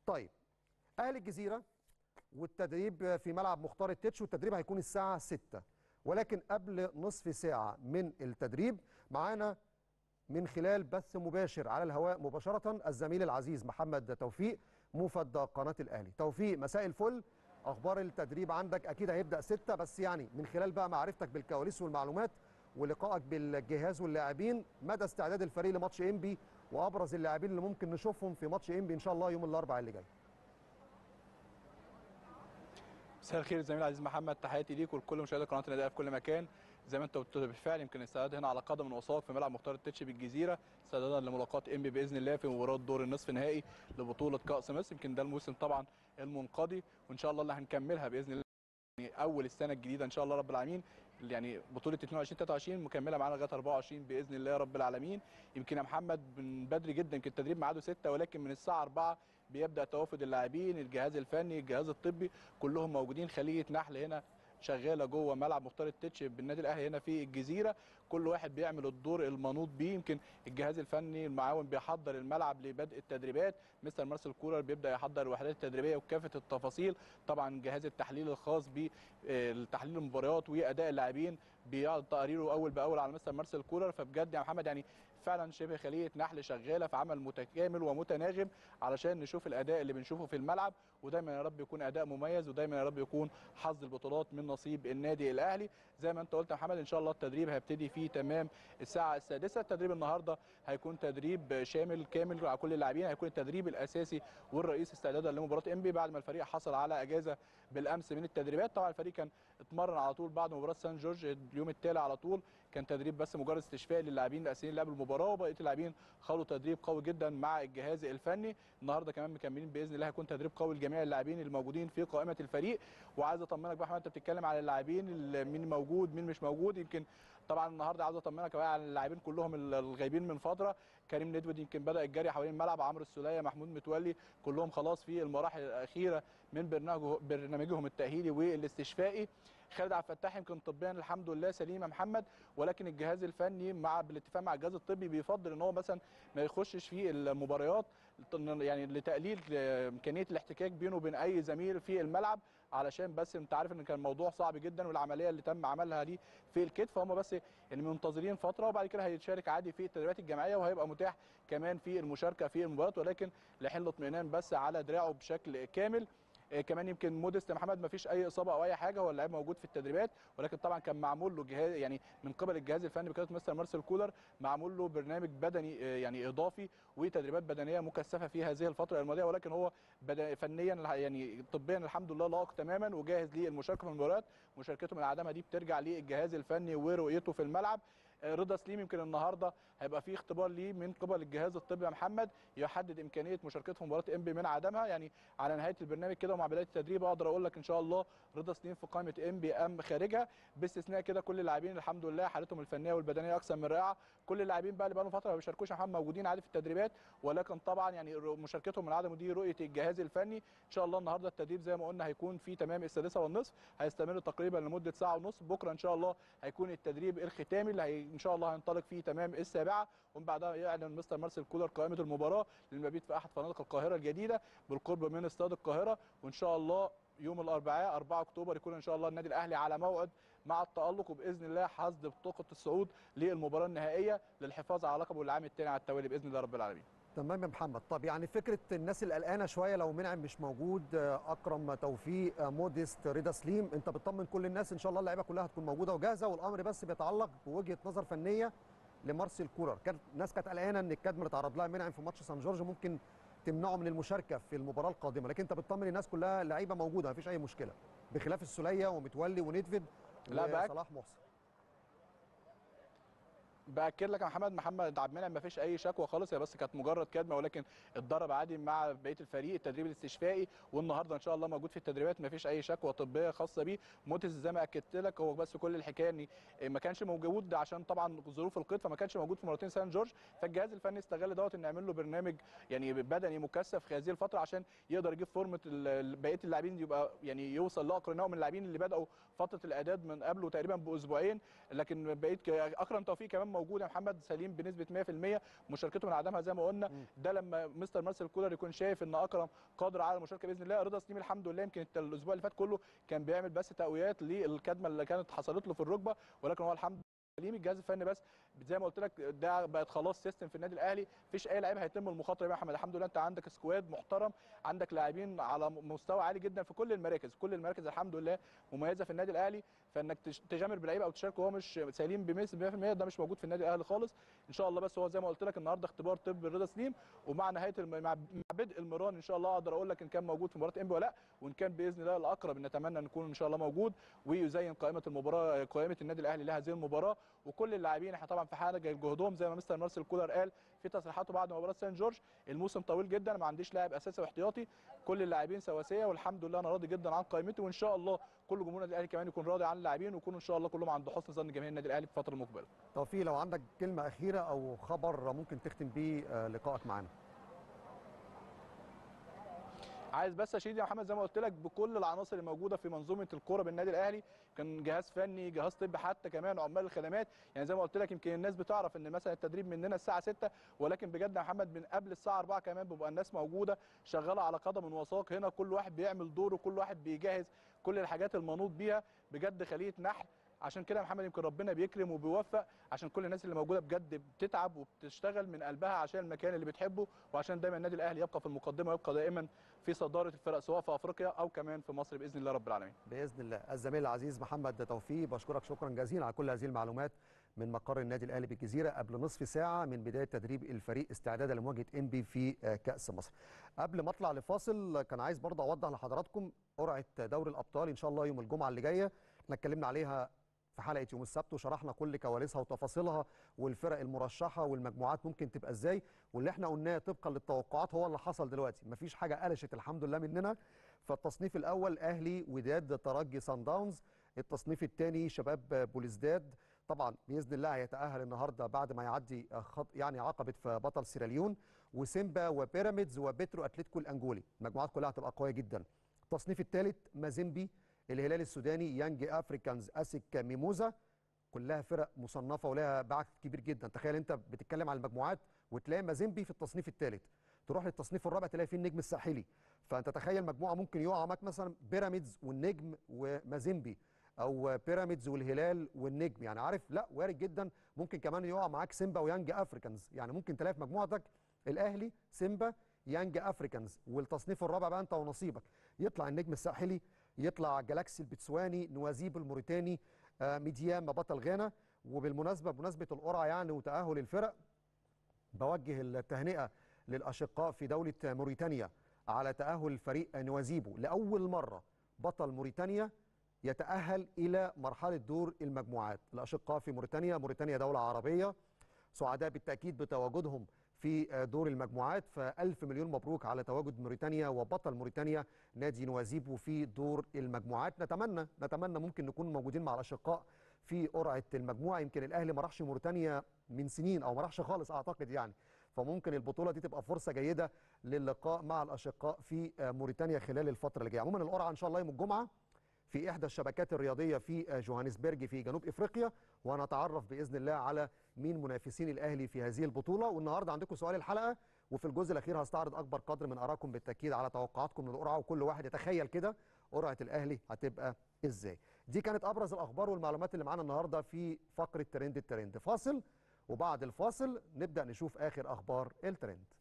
طيب اهل الجزيره والتدريب في ملعب مختار التتش والتدريب هيكون الساعه 6 ولكن قبل نصف ساعه من التدريب معانا من خلال بث مباشر على الهواء مباشره الزميل العزيز محمد توفيق موفد قناه الاهلي توفيق مساء الفل اخبار التدريب عندك اكيد هيبدا 6 بس يعني من خلال بقى معرفتك بالكواليس والمعلومات ولقائك بالجهاز واللاعبين مدى استعداد الفريق لماتش انبي وابرز اللاعبين اللي ممكن نشوفهم في ماتش انبي ان شاء الله يوم الاربعاء اللي جاي مساء الخير زميلي العزيز محمد تحياتي ليك ولكل مشاهدي قناه النادي في كل مكان زي ما انت قلت بالفعل يمكن الاستعداد هنا على قدم وساق في ملعب مختار التتش بالجزيره استعدادا لملاقاه انبي باذن الله في مباراه دور النصف النهائي لبطوله كاس مصر يمكن ده الموسم طبعا المنقضي وان شاء الله اللي هنكملها باذن الله يعني اول السنه الجديده ان شاء الله رب العالمين يعني بطوله 22 23 مكمله معانا لغايه 24 باذن الله رب العالمين يمكن يا محمد من بدري جدا يمكن التدريب ميعاده 6 ولكن من الساعه 4 بيبدا توافد اللاعبين الجهاز الفني الجهاز الطبي كلهم موجودين خليه نحل هنا شغاله جوه ملعب مختار التتش بالنادي الاهلي هنا في الجزيره كل واحد بيعمل الدور المنوط بيه يمكن الجهاز الفني المعاون بيحضر الملعب لبدء التدريبات مستر مارسيل كولر بيبدا يحضر الوحدات التدريبيه وكافه التفاصيل طبعا جهاز التحليل الخاص بتحليل المباريات واداء اللاعبين بيعرض تقاريره اول باول على مستر مارسيل كولر فبجد يا محمد يعني فعلا شبه خليه نحل شغاله في عمل متكامل ومتناغم علشان نشوف الاداء اللي بنشوفه في الملعب ودايما يا رب يكون اداء مميز ودايما يا رب يكون حظ البطولات من نصيب النادي الاهلي زي ما انت قلت يا محمد ان شاء الله التدريب هيبتدي فيه تمام الساعه السادسه التدريب النهارده هيكون تدريب شامل كامل على كل اللاعبين هيكون التدريب الاساسي والرئيس استعدادا لمباراه انبي بعد ما الفريق حصل على اجازه بالامس من التدريبات طبعا الفريق كان اتمرن على طول بعد مباراه سان جورج اليوم التالي على طول كان تدريب بس مجرد استشفاء للاعبين الاساسيين اللي قبل المباراه وبقيه اللاعبين خدوا تدريب قوي جدا مع الجهاز الفني النهارده كمان مكملين باذن الله هيكون تدريب قوي لجميع اللاعبين الموجودين في قائمه الفريق وعايز اطمنك بقى انت بتتكلم على اللاعبين مين موجود مين مش موجود يمكن طبعا النهارده عاوز اطمنك بقى على اللاعبين كلهم الغايبين من فتره كريم ندفد يمكن بدا الجري حوالين الملعب عمرو السوليه محمود متولي كلهم خلاص في المراحل الاخيره من برنامجهم التاهيلي والاستشفائي خالد عبد الفتاح يمكن طبيا الحمد لله سليم يا محمد ولكن الجهاز الفني مع بالاتفاق مع الجهاز الطبي بيفضل ان هو مثلا ما يخشش في المباريات يعني لتقليل امكانيه الاحتكاك بينه وبين اي زميل في الملعب علشان بس انت عارف ان كان الموضوع صعب جدا والعمليه اللي تم عملها دي في الكتف فهم بس يعني منتظرين فتره وبعد كده هيشارك عادي في التدريبات الجماعيه وهيبقى متاح كمان في المشاركه في المباريات ولكن لحل اطمئنان بس على دراعه بشكل كامل كمان يمكن موديست محمد ما فيش اي اصابه او اي حاجه هو اللاعب موجود في التدريبات ولكن طبعا كان معمول له جهاز يعني من قبل الجهاز الفني بقياده مستر مارسيل كولر معمول له برنامج بدني يعني اضافي وتدريبات بدنيه مكثفه في هذه الفتره الماضيه ولكن هو فنيا يعني طبيا الحمد لله لائق تماما وجاهز للمشاركه في المباريات مشاركته من عدمها دي بترجع للجهاز الفني ورؤيته في الملعب رضا سليم يمكن النهارده هيبقى في اختبار ليه من قبل الجهاز الطبي يا محمد يحدد امكانيه مشاركته في مباراه انبي من عدمها يعني على نهايه البرنامج كده ومع بدايه التدريب اقدر اقول لك ان شاء الله رضا سليم في قائمه انبي ام خارجها باستثناء كده كل اللاعبين الحمد لله حالتهم الفنيه والبدنيه اكثر من رائعه كل اللاعبين بقى اللي بقى لهم فتره ما بيشاركوش محمد موجودين عادي في التدريبات ولكن طبعا يعني مشاركتهم من عدم دي رؤيه الجهاز الفني ان شاء الله النهارده التدريب زي ما قلنا هيكون في تمام السادسه والنصف هيستمر تقريبا لمده ساعه ونص بكره ان شاء الله هيكون التدريب الختامي اللي هي ان شاء الله هينطلق في تمام السابعه ومن بعدها يعلن مستر مارسيل كولر قائمه المباراه للمبيت في احد فنادق القاهره الجديده بالقرب من استاد القاهره وان شاء الله يوم الاربعاء 4 اكتوبر يكون ان شاء الله النادي الاهلي على موعد مع التالق وباذن الله حصد بطاقه الصعود للمباراه النهائيه للحفاظ على لقبه العام الثاني على التوالي باذن الله رب العالمين. تمام يا محمد طب يعني فكره الناس القلقانه شويه لو منعم مش موجود اكرم توفيق موديست رضا سليم انت بتطمن كل الناس ان شاء الله اللعيبه كلها هتكون موجوده وجاهزه والامر بس بيتعلق بوجهه نظر فنيه لمارسيل كولر كانت الناس كانت قلقانه ان الكادمر اتعرض لها منعم في ماتش سان جورج ممكن تمنعه من المشاركه في المباراه القادمه لكن انت بتطمن الناس كلها لعيبه موجوده مفيش اي مشكله بخلاف السوليه ومتولي وندفد لا وصلاح محسن باكد لك يا محمد محمد عبد المنعم ما فيش اي شكوى خالص هي بس كانت مجرد كدمه ولكن اتدرب عادي مع بقيه الفريق التدريب الاستشفائي والنهارده ان شاء الله موجود في التدريبات ما فيش اي شكوى طبيه خاصه بيه موتس زي ما اكدت لك هو بس كل الحكايه ان ما كانش موجود عشان طبعا ظروف القيد فما كانش موجود في مرتين سان جورج فالجهاز الفني استغل دوت ان يعمل له برنامج يعني بدني مكثف في هذه الفتره عشان يقدر يجيب فورمه بقيه اللاعبين يبقى يعني يوصل لاقرنائه من اللاعبين اللي بداوا فتره الاعداد من قبله تقريبا باسبوعين لكن بقيه اكرم توفيق كمان موجود يا محمد سليم بنسبه 100% مشاركته من عدمها زي ما قلنا ده لما مستر مارسيل كولر يكون شايف ان اكرم قادر على المشاركه باذن الله رضا سليم الحمد لله يمكن الاسبوع اللي فات كله كان بيعمل بس تقويات للكدمه اللي كانت حصلت له في الركبه ولكن هو الحمد سليم الجهاز الفني بس زي ما قلت لك ده بقت خلاص سيستم في النادي الاهلي مفيش اي لعيب هيتم المخاطره بيه يا محمد الحمد لله انت عندك سكواد محترم عندك لاعبين على مستوى عالي جدا في كل المراكز كل المراكز الحمد لله مميزه في النادي الاهلي فانك تجامر بلعيبه او تشارك وهو مش سليم ب 100% ده مش موجود في النادي الاهلي خالص ان شاء الله بس هو زي ما قلت لك النهارده اختبار طب رضا سليم ومع نهايه الم... مع بدء المران ان شاء الله اقدر اقول لك ان كان موجود في مباراه انبي ولا لا وان كان باذن الله الاقرب نتمنى ان يكون ان شاء الله موجود ويزين قائمه المباراه قائمه النادي الاهلي لهذه المباراه وكل اللاعبين احنا طبعا في حاجه جهدهم زي ما مستر مارسيل كولر قال في تصريحاته بعد مباراه سان جورج الموسم طويل جدا ما عنديش لاعب اساسي واحتياطي كل اللاعبين سواسيه والحمد لله انا راضي جدا عن قائمتي وان شاء الله كل جمهور النادي الاهلي كمان يكون راضي عن اللاعبين ويكونوا ان شاء الله كلهم عند حسن ظن جماهير النادي الاهلي في الفتره المقبله. توفيق لو عندك كلمه اخيره او خبر ممكن تختم بيه لقائك معانا. عايز بس اشيد يا محمد زي ما قلت لك بكل العناصر الموجوده في منظومه الكوره بالنادي الاهلي كان جهاز فني جهاز طبي حتى كمان عمال الخدمات يعني زي ما قلت لك يمكن الناس بتعرف ان مثلا التدريب مننا الساعه 6 ولكن بجد يا محمد من قبل الساعه 4 كمان بيبقى الناس موجوده شغاله على قدم وساق هنا كل واحد بيعمل دوره كل واحد بيجهز كل الحاجات المنوط بيها بجد خليه نحل عشان كده يا محمد يمكن ربنا بيكرم وبيوفق عشان كل الناس اللي موجوده بجد بتتعب وبتشتغل من قلبها عشان المكان اللي بتحبه وعشان دايما النادي الاهلي يبقى في المقدمه ويبقى دائما في صداره الفرق سواء في افريقيا او كمان في مصر باذن الله رب العالمين. باذن الله الزميل العزيز محمد توفيق بشكرك شكرا جزيلا على كل هذه المعلومات من مقر النادي الاهلي بالجزيره قبل نصف ساعه من بدايه تدريب الفريق استعدادا لمواجهه انبي في كاس مصر. قبل ما اطلع لفاصل كان عايز برضه اوضح لحضراتكم قرعه دوري الابطال ان شاء الله يوم الجمعه اللي جايه احنا اتكلمنا عليها في حلقه يوم السبت وشرحنا كل كواليسها وتفاصيلها والفرق المرشحه والمجموعات ممكن تبقى ازاي واللي احنا قلناه طبقا للتوقعات هو اللي حصل دلوقتي مفيش حاجه قلشت الحمد لله مننا فالتصنيف الاول اهلي وداد ترجي سان داونز التصنيف الثاني شباب بوليسداد طبعا باذن الله هيتاهل النهارده بعد ما يعدي خط يعني عقبه في بطل سيراليون وسيمبا وبيراميدز وبيترو اتلتيكو الانجولي المجموعات كلها هتبقى قويه جدا التصنيف الثالث مازيمبي الهلال السوداني يانج افريكانز اسك ميموزا كلها فرق مصنفه ولها باع كبير جدا تخيل انت بتتكلم على المجموعات وتلاقي مازيمبي في التصنيف الثالث تروح للتصنيف الرابع تلاقي فيه النجم الساحلي فانت تخيل مجموعه ممكن يقع معاك مثلا بيراميدز والنجم ومازيمبي او بيراميدز والهلال والنجم يعني عارف لا وارد جدا ممكن كمان يقع معاك سيمبا ويانج افريكانز يعني ممكن تلاقي في مجموعتك الاهلي سيمبا يانج افريكانز والتصنيف الرابع بقى انت ونصيبك يطلع النجم الساحلي يطلع جالاكسي البتسواني نوازيب الموريتاني آه ميدياما بطل غانا وبالمناسبه بمناسبه القرعه يعني وتاهل الفرق بوجه التهنئه للاشقاء في دوله موريتانيا على تاهل فريق نوازيبو لاول مره بطل موريتانيا يتاهل الى مرحله دور المجموعات الاشقاء في موريتانيا موريتانيا دوله عربيه سعداء بالتاكيد بتواجدهم في دور المجموعات فألف مليون مبروك على تواجد موريتانيا وبطل موريتانيا نادي نوازيبو في دور المجموعات نتمنى نتمنى ممكن نكون موجودين مع الأشقاء في قرعة المجموعة يمكن الأهلي ما راحش موريتانيا من سنين أو ما راحش خالص أعتقد يعني فممكن البطولة دي تبقى فرصة جيدة للقاء مع الأشقاء في موريتانيا خلال الفترة اللي جاية عموما القرعة إن شاء الله يوم الجمعة في إحدى الشبكات الرياضية في جوهانسبرج في جنوب إفريقيا ونتعرف بإذن الله على مين منافسين الأهلي في هذه البطولة والنهاردة عندكم سؤال الحلقة وفي الجزء الأخير هستعرض أكبر قدر من آرائكم بالتأكيد على توقعاتكم للقرعة وكل واحد يتخيل كده قرعة الأهلي هتبقى إزاي دي كانت أبرز الأخبار والمعلومات اللي معانا النهاردة في فقرة ترند الترند فاصل وبعد الفاصل نبدأ نشوف آخر أخبار الترند